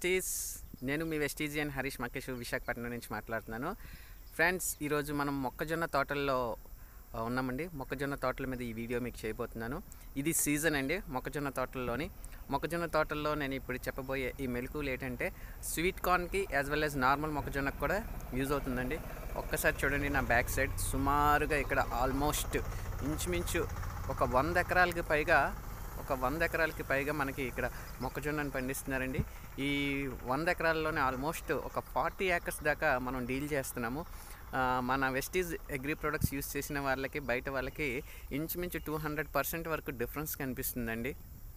వెస్టీస్ నేను మీ వెస్టీజియన్ హరీష్ మకేష్ విశాఖపట్నం నుంచి మాట్లాడుతున్నాను ఫ్రెండ్స్ ఈరోజు మనం మొక్కజొన్న తోటల్లో ఆ, ఉన్నామండి మొక్కజొన్న తోటల మీద ఈ వీడియో మీకు చేయబోతున్నాను ఇది సీజన్ అండి మొక్కజొన్న తోటల్లోని మొక్కజొన్న తోటల్లో నేను ఇప్పుడు చెప్పబోయే ఈ మెలకువలు ఏంటంటే స్వీట్ కార్న్కి యాజ్ వెల్ యాజ్ నార్మల్ మొక్కజొన్నకు కూడా యూజ్ అవుతుందండి ఒక్కసారి చూడండి నా బ్యాక్ సైడ్ సుమారుగా ఇక్కడ ఆల్మోస్ట్ ఇంచుమించు ఒక వంద ఎకరాలకి పైగా ఒక వంద ఎకరాలకి పైగా మనకి ఇక్కడ మొక్కజొన్నను పండిస్తున్నారండి ఈ వంద ఎకరాల్లోనే ఆల్మోస్ట్ ఒక ఫార్టీ ఏకర్స్ దాకా మనం డీల్ చేస్తున్నాము ఆ, మన వెస్టీజ్ అగ్రి ప్రొడక్ట్స్ యూస్ చేసిన వాళ్ళకి బయట వాళ్ళకి ఇంచుమించు టూ హండ్రెడ్ పర్సెంట్ వరకు డిఫరెన్స్ కనిపిస్తుందండి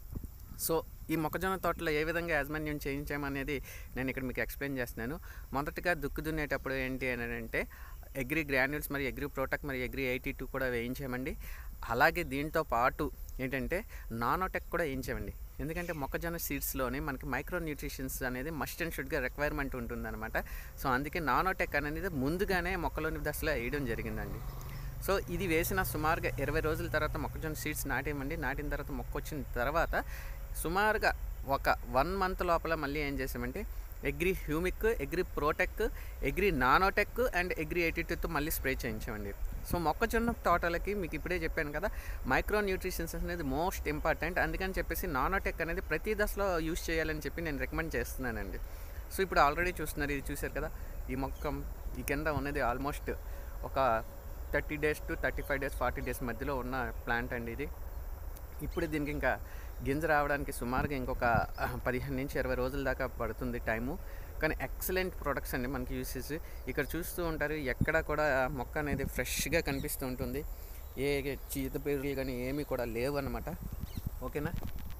సో ఈ మొక్కజొన్న తోటలో ఏ విధంగా యాజమాన్యం చేయించామనేది నేను ఇక్కడ మీకు ఎక్స్ప్లెయిన్ చేస్తున్నాను మొదటగా దుక్కు దున్నేటప్పుడు ఏంటి అని అంటే అగ్రి గ్రాన్యూల్స్ మరియు అగ్రి ప్రోటక్ మరియు అగ్రి ఎయిటీ టూ కూడా వేయించామండి అలాగే దీంతో పాటు ఏంటంటే నానోటెక్ కూడా వేయించామండి ఎందుకంటే మొక్కజొన్న సీడ్స్లోనే మనకి మైక్రో న్యూట్రిషన్స్ అనేది మస్ట్ అండ్ షుడ్గా రిక్వైర్మెంట్ ఉంటుందన్నమాట సో అందుకే నానోటెక్ అనేది ముందుగానే మొక్కలోని దశలో వేయడం జరిగిందండి సో ఇది వేసిన సుమారుగా ఇరవై రోజుల తర్వాత మొక్కజొన్న సీడ్స్ నాటేమండి నాటిన తర్వాత మొక్క వచ్చిన తర్వాత సుమారుగా ఒక వన్ మంత్ లోపల మళ్ళీ ఏం చేసామంటే agri humic agri protect agri nanotech and agri ఎయిటీతో మళ్ళీ స్ప్రే చేయించామండి సో మొక్కజొన్న తోటలకి మీకు ఇప్పుడే చెప్పాను కదా మైక్రో న్యూట్రిషన్స్ అనేది మోస్ట్ ఇంపార్టెంట్ అందుకని చెప్పేసి నానోటెక్ అనేది ప్రతి దశలో యూస్ చేయాలని చెప్పి నేను రికమెండ్ చేస్తున్నానండి సో ఇప్పుడు ఆల్రెడీ చూస్తున్నారు ఇది చూశారు కదా ఈ మొక్క ఈ కింద ఉన్నది ఆల్మోస్ట్ ఒక thirty days to thirty five days forty days మధ్యలో ఉన్న ప్లాంట్ అండి ఇది ఇప్పుడు దీనికి ఇంకా గింజ రావడానికి సుమారుగా ఇంకొక ఆ, పదిహేను నుంచి ఇరవై రోజుల దాకా పడుతుంది టైము కానీ ఎక్సలెంట్ ప్రొడక్ట్స్ అండి మనకి యూసెస్ ఇక్కడ చూస్తూ ఉంటారు ఎక్కడ కూడా మొక్క అనేది ఫ్రెష్గా కనిపిస్తూ ఉంటుంది ఏ చీత పేర్లు కానీ ఏమీ కూడా లేవు అన్నమాట ఓకేనా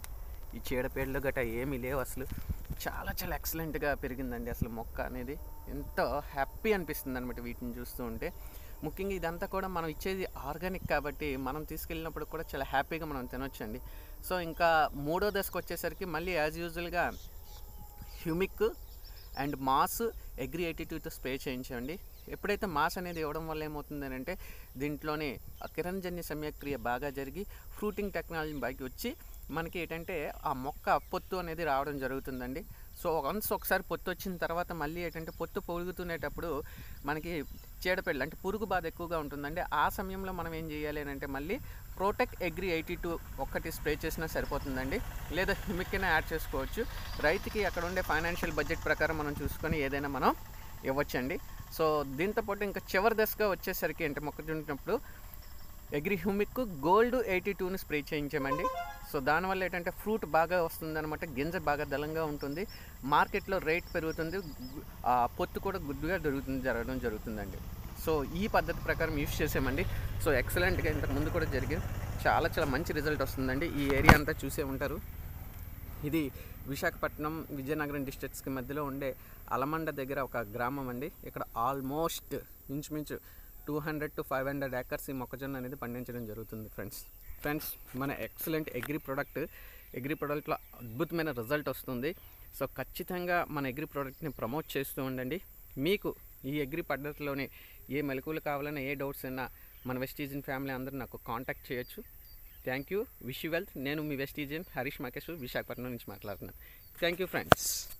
ఈ చీడపేడలు గట్రా ఏమీ లేవు అసలు చాలా చాలా ఎక్సలెంట్గా పెరిగిందండి అసలు మొక్క అనేది ఎంతో హ్యాపీ అనిపిస్తుంది అనమాట వీటిని చూస్తూ ఉంటే ముఖ్యంగా ఇదంతా కూడా మనం ఇచ్చేది ఆర్గానిక్ కాబట్టి మనం తీసుకెళ్ళినప్పుడు కూడా చాలా హ్యాపీగా మనం తినొచ్చండి సో ఇంకా మూడో దశకు వచ్చేసరికి మళ్ళీ యాజ్ యూజువల్గా humic and mass agri eighty టూతో స్ప్రే చేయించండి ఎప్పుడైతే మాస్ అనేది ఇవ్వడం వల్ల ఏమవుతుందని అంటే దీంట్లోనే ఆ కిరణజన్య సమయక్రియ బాగా జరిగి ఫ్రూటింగ్ టెక్నాలజీ బాగా వచ్చి మనకి ఏంటంటే ఆ మొక్క పొత్తు అనేది రావడం జరుగుతుందండి సో వన్స్ ఒకసారి పొత్తు వచ్చిన తర్వాత మళ్ళీ ఏంటంటే పొత్తు పొరుగుతునేటప్పుడు మనకి చీడపిల్ల అంటే పురుగు బాధ ఎక్కువగా ఉంటుందండి ఆ సమయంలో మనం ఏం చేయాలి అని అంటే మళ్ళీ ప్రోటెక్ అగ్రి ఎయిటీ టూ ఒక్కటి స్ప్రే చేసినా సరిపోతుందండి లేదా హిమిక్కినా యాడ్ చేసుకోవచ్చు రైతుకి అక్కడ ఉండే ఫైనాన్షియల్ బడ్జెట్ ప్రకారం మనం చూసుకొని ఏదైనా మనం ఇవ్వచ్చండి సో దీంతో పాటు ఇంకా చివరి దశగా వచ్చేసరికి అంటే మొక్కజొన్నప్పుడు అగ్రి హ్యూమిక్ గోల్డ్ ఎయిటీ టూని స్ప్రే చేయించామండి సో దానివల్ల ఏంటంటే ఫ్రూట్ బాగా వస్తుందన్నమాట గింజ బాగా దళంగా ఉంటుంది మార్కెట్లో రేట్ పెరుగుతుంది గు- ఆ పొత్తు కూడా గుడ్డుగా దొరుకుతుంది జరగడం జరుగుతుందండి సో ఈ పద్ధతి ప్రకారం యూస్ చేసామండి సో ఎక్సలెంట్గా ఇంతకు ముందు కూడా జరిగింది చాలా చాలా మంచి రిజల్ట్ వస్తుందండి ఈ ఏరియా అంతా చూసే ఉంటారు ఇది విశాఖపట్నం విజయనగరం డిస్ట్రిక్ట్స్కి మధ్యలో ఉండే అలమండ దగ్గర ఒక గ్రామం అండి ఇక్కడ ఆల్మోస్ట్ ఇంచుమించు two hundred to five hundred acres ఈ మొక్కజొన్న అనేది పండించడం జరుగుతుంది ఫ్రెండ్స్ ఫ్రెండ్స్ మన ఎక్సలెంట్ అగ్రి ప్రోడక్ట్ అగ్రి ప్రోడక్ట్లో అద్భుతమైన రిజల్ట్ వస్తుంది సో ఖచ్చితంగా మన అగ్రి ప్రోడక్ట్ని ప్రమోట్ చేస్తూ ఉండండి మీకు ఈ అగ్రి పద్ధతిలోనే ఏ మెలకువలు కావాలన్నా ఏ డౌట్స్ అయినా మన వెస్టీజియన్ ఫ్యామిలీ అందరూ నాకు కాంటాక్ట్ చేయొచ్చు thank you wish you wealth నేను మీ వెస్టీజియన్ హరీష్ మకేష్ విశాఖపట్నం నుంచి మాట్లాడుతున్నాను థ్యాంక్ యూ ఫ్రెండ్స్